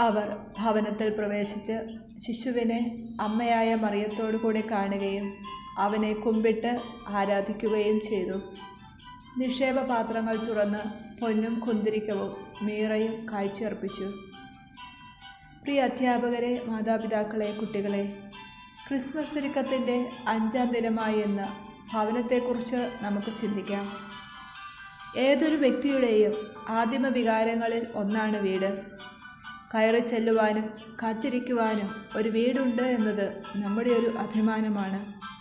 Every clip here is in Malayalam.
അവർ ഭവനത്തിൽ പ്രവേശിച്ച് ശിശുവിനെ അമ്മയായ മറിയത്തോടു കൂടി കാണുകയും അവനെ കുമ്പിട്ട് ആരാധിക്കുകയും ചെയ്തു നിക്ഷേപപാത്രങ്ങൾ തുറന്ന് പൊന്നും കുന്തിരിക്കവും മീറയും കാഴ്ചയർപ്പിച്ചു പ്രിയ അധ്യാപകരെ മാതാപിതാക്കളെ കുട്ടികളെ ക്രിസ്മസ് ഒരുക്കത്തിൻ്റെ അഞ്ചാം ദിനമായി എന്ന ഭവനത്തെക്കുറിച്ച് നമുക്ക് ചിന്തിക്കാം ഏതൊരു വ്യക്തിയുടെയും ആദിമ വികാരങ്ങളിൽ ഒന്നാണ് വീട് കയറി ചെല്ലുവാനും കാത്തിരിക്കുവാനും ഒരു വീടുണ്ട് എന്നത് നമ്മുടെ ഒരു അഭിമാനമാണ്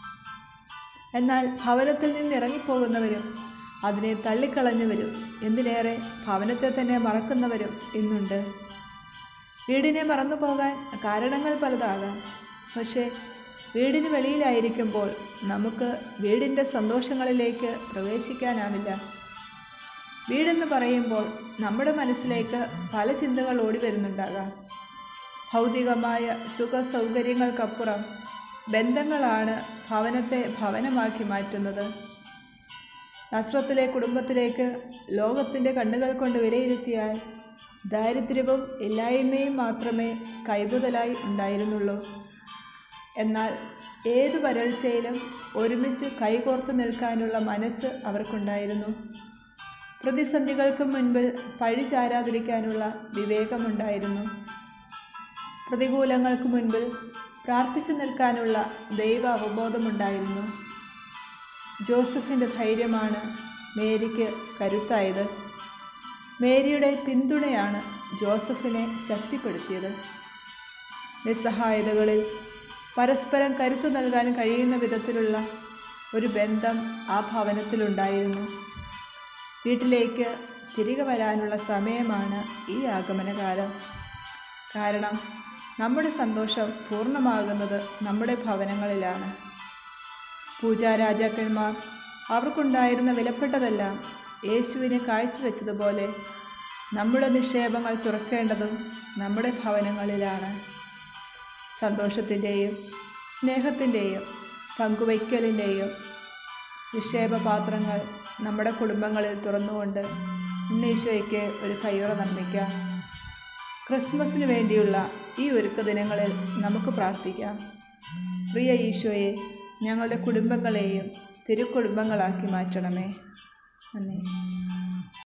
എന്നാൽ ഭവനത്തിൽ നിന്ന് ഇറങ്ങിപ്പോകുന്നവരും അതിനെ തള്ളിക്കളഞ്ഞവരും എന്തിനേറെ ഭവനത്തെ തന്നെ മറക്കുന്നവരും ഇന്നുണ്ട് വീടിനെ മറന്നു പോകാൻ കാരണങ്ങൾ പലതാകാം പക്ഷേ വീടിന് വെളിയിലായിരിക്കുമ്പോൾ നമുക്ക് വീടിൻ്റെ സന്തോഷങ്ങളിലേക്ക് പ്രവേശിക്കാനാവില്ല വീടെന്ന് പറയുമ്പോൾ നമ്മുടെ മനസ്സിലേക്ക് പല ചിന്തകൾ ഓടി വരുന്നുണ്ടാകാം ഭൗതികമായ സുഖ സൗകര്യങ്ങൾക്കപ്പുറം ബന്ധങ്ങളാണ് ഭവനത്തെ ഭവനമാക്കി മാറ്റുന്നത് നസ്രത്തിലെ കുടുംബത്തിലേക്ക് ലോകത്തിൻ്റെ കണ്ണുകൾ കൊണ്ട് വിലയിരുത്തിയാൽ ദാരിദ്ര്യവും ഇല്ലായ്മയും മാത്രമേ കൈമുതലായി ഉണ്ടായിരുന്നുള്ളൂ എന്നാൽ ഏതു വരൾച്ചയിലും ഒരുമിച്ച് കൈകോർത്ത് നിൽക്കാനുള്ള മനസ്സ് അവർക്കുണ്ടായിരുന്നു പ്രതിസന്ധികൾക്ക് മുൻപിൽ പഴി ചാരാതിരിക്കാനുള്ള വിവേകമുണ്ടായിരുന്നു പ്രതികൂലങ്ങൾക്ക് മുൻപിൽ പ്രാർത്ഥിച്ചു നിൽക്കാനുള്ള ദൈവ അവബോധമുണ്ടായിരുന്നു ജോസഫിൻ്റെ ധൈര്യമാണ് മേരിക്ക് കരുത്തായത് മേരിയുടെ പിന്തുണയാണ് ജോസഫിനെ ശക്തിപ്പെടുത്തിയത് നിസ്സഹായതകളിൽ പരസ്പരം കരുത്തു നൽകാൻ കഴിയുന്ന വിധത്തിലുള്ള ഒരു ബന്ധം ആ ഭവനത്തിലുണ്ടായിരുന്നു വീട്ടിലേക്ക് തിരികെ വരാനുള്ള സമയമാണ് ഈ ആഗമനകാലം കാരണം നമ്മുടെ സന്തോഷം പൂർണ്ണമാകുന്നത് നമ്മുടെ ഭവനങ്ങളിലാണ് പൂജാരാജാക്കന്മാർ അവർക്കുണ്ടായിരുന്ന വിലപ്പെട്ടതെല്ലാം യേശുവിനെ കാഴ്ചവെച്ചതുപോലെ നമ്മുടെ നിക്ഷേപങ്ങൾ തുറക്കേണ്ടതും നമ്മുടെ ഭവനങ്ങളിലാണ് സന്തോഷത്തിൻ്റെയും സ്നേഹത്തിൻ്റെയും പങ്കുവയ്ക്കലിൻ്റെയും നിക്ഷേപപാത്രങ്ങൾ നമ്മുടെ കുടുംബങ്ങളിൽ തുറന്നുകൊണ്ട് ഉണ്ണീശോയ്ക്ക് ഒരു കയ്യുറ നിർമ്മിക്കാം ക്രിസ്മസിന് വേണ്ടിയുള്ള ഈ ഒരുക്ക ദിനങ്ങളിൽ നമുക്ക് പ്രാർത്ഥിക്കാം പ്രിയ ഈശോയെ ഞങ്ങളുടെ കുടുംബങ്ങളെയും തിരുക്കുടുംബങ്ങളാക്കി മാറ്റണമേ നന്ദി